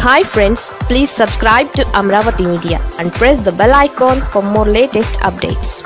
hi friends please subscribe to Amaravati Media and press the bell icon for more latest updates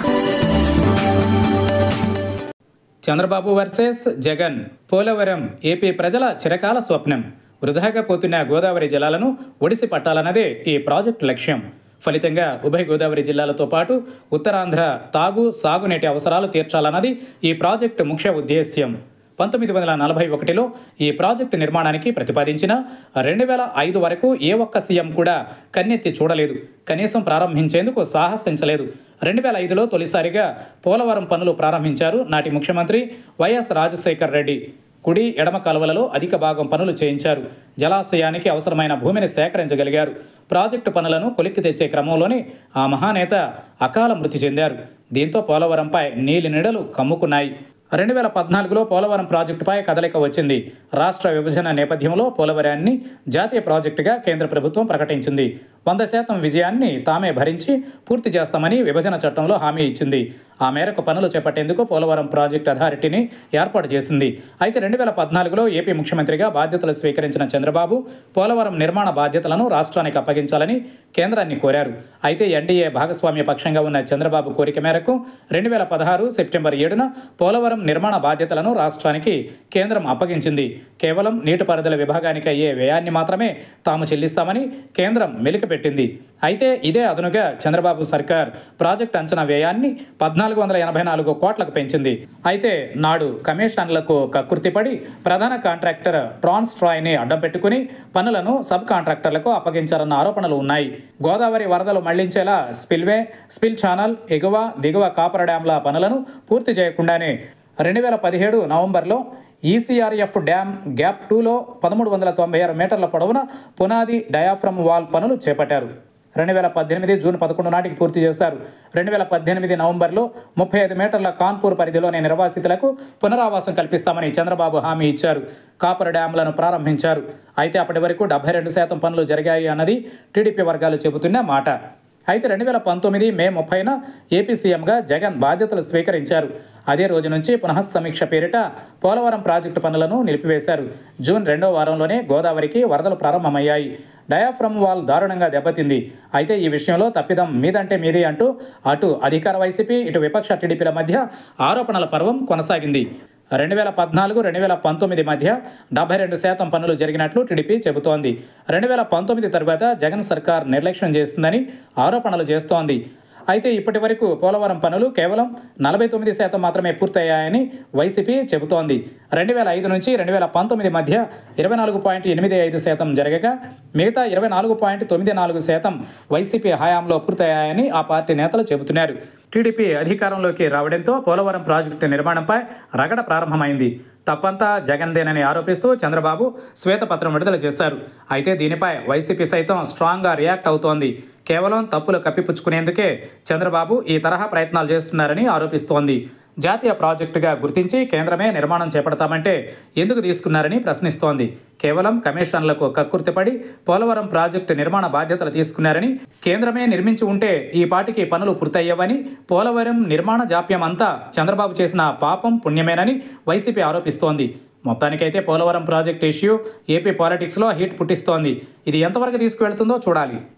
Chandrababu versus Jagan Polavaram AP ప్రజల చిరకాల స్వప్నం వృధాగా పోతున్న గోదావరి జలాలను ఒడిసి పట్టాలన్నదే ఈ ప్రాజెక్టు లక్ష్యం ఫలితంగా ఉభయ గోదావరి జిల్లాలతో పాటు ఉత్తరాంధ్ర తాగు సాగునీటి అవసరాలు తీర్చాలన్నది ఈ ప్రాజెక్టు ముఖ్య ఉద్దేశ్యం పంతొమ్మిది వందల నలభై ఒకటిలో ఈ ప్రాజెక్టు నిర్మాణానికి ప్రతిపాదించిన రెండు వేల ఐదు వరకు ఏ ఒక్క సీఎం కూడా కన్నెత్తి చూడలేదు కనీసం ప్రారంభించేందుకు సాహసించలేదు రెండు వేల ఐదులో తొలిసారిగా పోలవరం పనులు ప్రారంభించారు నాటి ముఖ్యమంత్రి వైఎస్ రాజశేఖర్ రెడ్డి కుడి ఎడమ కాలువలలో అధిక భాగం పనులు చేయించారు జలాశయానికి అవసరమైన భూమిని సేకరించగలిగారు ప్రాజెక్టు పనులను కొలిక్కి తెచ్చే క్రమంలోనే ఆ మహానేత అకాల మృతి చెందారు దీంతో పోలవరంపై నీలి నీడలు కమ్ముకున్నాయి రెండు వేల పద్నాలుగులో పోలవరం ప్రాజెక్టుపై కదలిక వచ్చింది రాష్ట్ర విభజన నేపథ్యంలో పోలవరాన్ని జాతీయ ప్రాజెక్టుగా కేంద్ర ప్రభుత్వం ప్రకటించింది వంద శాతం విజయాన్ని తామే భరించి పూర్తి చేస్తామని విభజన చట్టంలో హామీ ఇచ్చింది ఆ మేరకు పనులు చేపట్టేందుకు పోలవరం ప్రాజెక్ట్ అథారిటీని ఏర్పాటు చేసింది అయితే రెండు వేల పద్నాలుగులో ఏపీ ముఖ్యమంత్రిగా బాధ్యతలు స్వీకరించిన చంద్రబాబు పోలవరం నిర్మాణ బాధ్యతలను రాష్ట్రానికి అప్పగించాలని కేంద్రాన్ని కోరారు అయితే ఎన్డీఏ భాగస్వామ్య పక్షంగా ఉన్న చంద్రబాబు కోరిక మేరకు రెండు వేల పదహారు సెప్టెంబర్ ఏడున పోలవరం నిర్మాణ బాధ్యతలను రాష్ట్రానికి కేంద్రం అప్పగించింది కేవలం నీటిపారుదల విభాగానికి అయ్యే వ్యయాన్ని మాత్రమే తాము చెల్లిస్తామని కేంద్రం మెలికపెట్టింది అయితే ఇదే అదనుగా చంద్రబాబు సర్కార్ ప్రాజెక్ట్ అంచనా వ్యయాన్ని పద్నాలుగు వందల ఎనభై నాలుగు కోట్లకు పెంచింది అయితే నాడు కమిషన్లకు కక్కుర్తిపడి ప్రధాన కాంట్రాక్టర్ ట్రాన్స్ట్రాయ్ని అడ్డం పెట్టుకుని పనులను సబ్ కాంట్రాక్టర్లకు అప్పగించారన్న ఆరోపణలు ఉన్నాయి గోదావరి వరదలు మళ్లించేలా స్పిల్వే స్పిల్ ఛానల్ ఎగువ దిగువ కాపర్ డ్యాంల పనులను పూర్తి చేయకుండానే రెండు వేల పదిహేడు నవంబర్లో ఈసీఆర్ఎఫ్ డ్యామ్ గ్యాప్ టూలో పదమూడు వందల తొంభై ఆరు మీటర్ల పొడవున పునాది డయాఫ్రమ్ వాల్ పనులు చేపట్టారు రెండు వేల పద్దెనిమిది జూన్ పదకొండు నాటికి పూర్తి చేశారు రెండు వేల పద్దెనిమిది నవంబర్లో ముప్పై ఐదు మీటర్ల కాన్పూర్ పరిధిలోని నిర్వాసితులకు పునరావాసం కల్పిస్తామని చంద్రబాబు హామీ ఇచ్చారు కాపర్ డ్యాంలను ప్రారంభించారు అయితే అప్పటి వరకు డెబ్బై రెండు శాతం పనులు జరిగాయి అన్నది టీడీపీ వర్గాలు చెబుతున్న మాట అయితే రెండు వేల పంతొమ్మిది మే ముప్పైన ఏపీ సీఎంగా జగన్ బాధ్యతలు స్వీకరించారు అదే రోజు నుంచి పునఃసమీక్ష పేరిట పోలవరం ప్రాజెక్టు పనులను నిలిపివేశారు జూన్ రెండో వారంలోనే గోదావరికి వరదలు ప్రారంభమయ్యాయి డయాఫ్రమ్ వాల్ దారుణంగా దెబ్బతింది అయితే ఈ విషయంలో తప్పిదం మీదంటే మీది అంటూ అటు అధికార వైసీపీ ఇటు విపక్ష టీడీపీల మధ్య ఆరోపణల పర్వం కొనసాగింది రెండు వేల పద్నాలుగు రెండు వేల పంతొమ్మిది మధ్య డెబ్బై రెండు శాతం పనులు జరిగినట్లు టీడీపీ చెబుతోంది రెండు వేల పంతొమ్మిది తర్వాత జగన్ సర్కార్ నిర్లక్ష్యం చేస్తుందని ఆరోపణలు చేస్తోంది అయితే ఇప్పటి వరకు పోలవరం పనులు కేవలం నలభై తొమ్మిది శాతం మాత్రమే పూర్తయ్యాయని వైసీపీ చెబుతోంది రెండు వేల ఐదు నుంచి రెండు వేల పంతొమ్మిది మధ్య ఇరవై నాలుగు పాయింట్ ఎనిమిది ఐదు శాతం జరగగా మిగతా ఇరవై నాలుగు పాయింట్ తొమ్మిది నాలుగు శాతం వైసీపీ హయాంలో పూర్తయ్యాయని ఆ పార్టీ నేతలు చెబుతున్నారు టీడీపీ అధికారంలోకి రావడంతో పోలవరం ప్రాజెక్టు నిర్మాణంపై రగడ ప్రారంభమైంది తప్పంతా జగన్దేనని ఆరోపిస్తూ చంద్రబాబు శ్వేతపత్రం విడుదల చేశారు అయితే దీనిపై వైసీపీ సైతం స్ట్రాంగ్గా రియాక్ట్ అవుతోంది కేవలం తప్పులు కప్పిపుచ్చుకునేందుకే చంద్రబాబు ఈ తరహా ప్రయత్నాలు చేస్తున్నారని ఆరోపిస్తోంది జాతీయ ప్రాజెక్టుగా గుర్తించి కేంద్రమే నిర్మాణం చేపడతామంటే ఎందుకు తీసుకున్నారని ప్రశ్నిస్తోంది కేవలం కమిషన్లకు కక్కుర్తిపడి పోలవరం ప్రాజెక్టు నిర్మాణ బాధ్యతలు తీసుకున్నారని కేంద్రమే నిర్మించి ఉంటే ఈ పాటికి పనులు పూర్తయ్యవని పోలవరం నిర్మాణ జాప్యం అంతా చంద్రబాబు చేసిన పాపం పుణ్యమేనని వైసీపీ ఆరోపిస్తోంది మొత్తానికైతే పోలవరం ప్రాజెక్ట్ ఇష్యూ ఏపీ పాలిటిక్స్లో హీట్ పుట్టిస్తోంది ఇది ఎంతవరకు తీసుకువెళ్తుందో చూడాలి